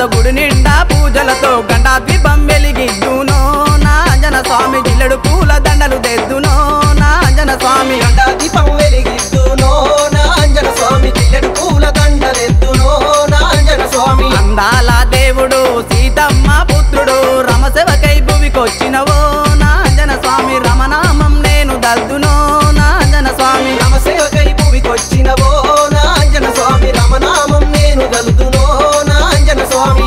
తాళాలతో గుడి నిండా పూజలతో గంటా దీపం వెలిగిద్దునో నా అంజన స్వామి జిల్లెడు పూల దండలు తెద్దునో నా అంజన స్వామి గంటా దీపం వెలిగిద్దునో నా అంజన స్వామి జిల్లెడు పూల దండలెత్తునో నా అంజన స్వామి అందాల దేవుడు సీతమ్మ పుత్రుడు రమశివకై భువికొచ్చినవో నా అంజన స్వామి రమనామం నేను దద్దునో నా అంజన స్వామి రమసేవకై భూమికొచ్చినవో నా అంజన స్వామి రమనామం నేను గలుదునో నా అంజన స్వామి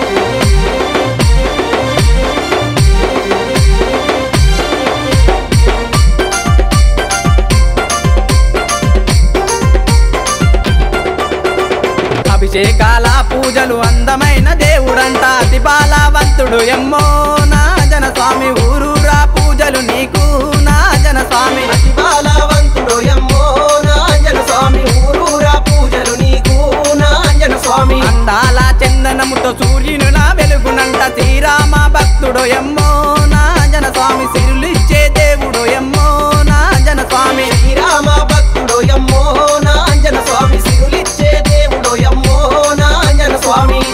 అభిషేకాల పూజలు అందమైన దేవుడంట అతి బాలవంతుడు ఎమ్మో నా జన స్వామి ఊరూరా పూజలు నీకు నా జన స్వామి బాలవంతుడు ఎమ్మో నా అంజన స్వామి ఊరూరా పూజలు నీకు నా అంజన స్వామి అందాల చందనముతో సూర్యునిలా వెలుగునంట శ్రీరామ భక్తుడు ఎమ్మో నా జన స్వామి సిరులిచ్చే దేవుడు ఎమ్మో నా జన స్వామి శ్రీరామ భక్తుడు ఎమ్మో నా అంజన స్వామి సిరులిచ్చే దేవుడు ఎమ్మో నా అంజన స్వామి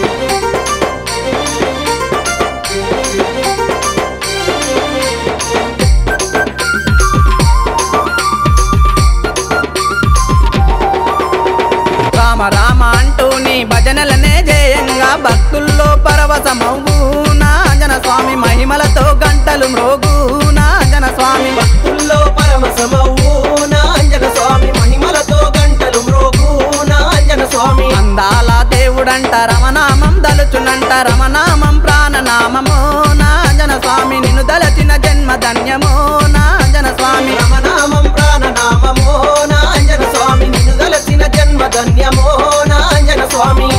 రామ రామ అంటూ నీ భజనలనే జయంగా భక్తుల్లో పరవశమవు నా జన స్వామి మహిమలతో గంటలు మ్రోగు నా జన స్వామి భక్తుల్లో పరమసమవు నా అంజన స్వామి మహిమలతో గంటలు మ్రోగు నా అంజన స్వామి అందాల దేవుడంట రమనామం దలుచునంట రమనామం ప్రాణనామమో నా జన స్వామి నిన్ను దలచిన జన్మ ధన్యమో నా జన స్వామి రమనామం ప్రాణనామమో నా అంజన స్వామి నిన్ను దలసిన జన్మ ధన్యమో నా అంజన స్వామి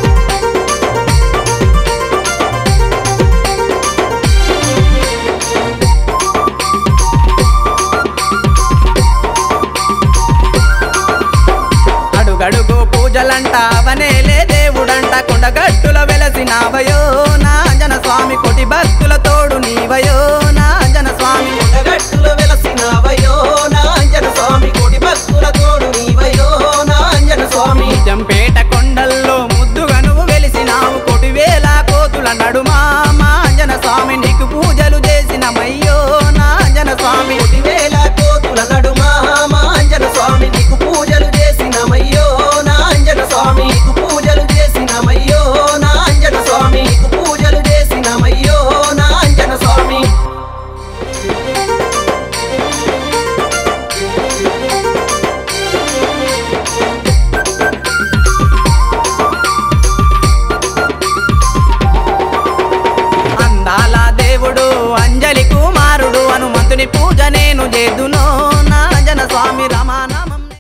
అడుగడుగు పూజలంట అవనేలే దేవుడంట కొండగట్టుల వెలసినావయో నా జన స్వామి కోటి భక్తుల తోడు నీవయో నా జన స్వామి కొండగట్టులో వెలసినవయో నా అంజన స్వామి కోటి భక్తుల తోడు నీవయో నా అంజన స్వామి జంపేట కొండల్లో ముద్దుగా నువ్వు వెలిసినావు కోటి వేల కోతుల నడుమా మా జన స్వామి నీకు పూజలు చేసిన మయ్యో నా జన స్వామి వేల కోతుల నడుమా మా అంజన స్వామి నీకు పూజలు చేసినమయ్యో నా అంజన స్వామి నీకు పూజలు చేసినమయ్యో నా అంజన స్వామి నీకు పూజలు చేసినమయ్యో నా అంజన స్వామి అందాల దేవుడు అంజలి కుమారుడు హనుమంతుని పూజ నేను చేదునో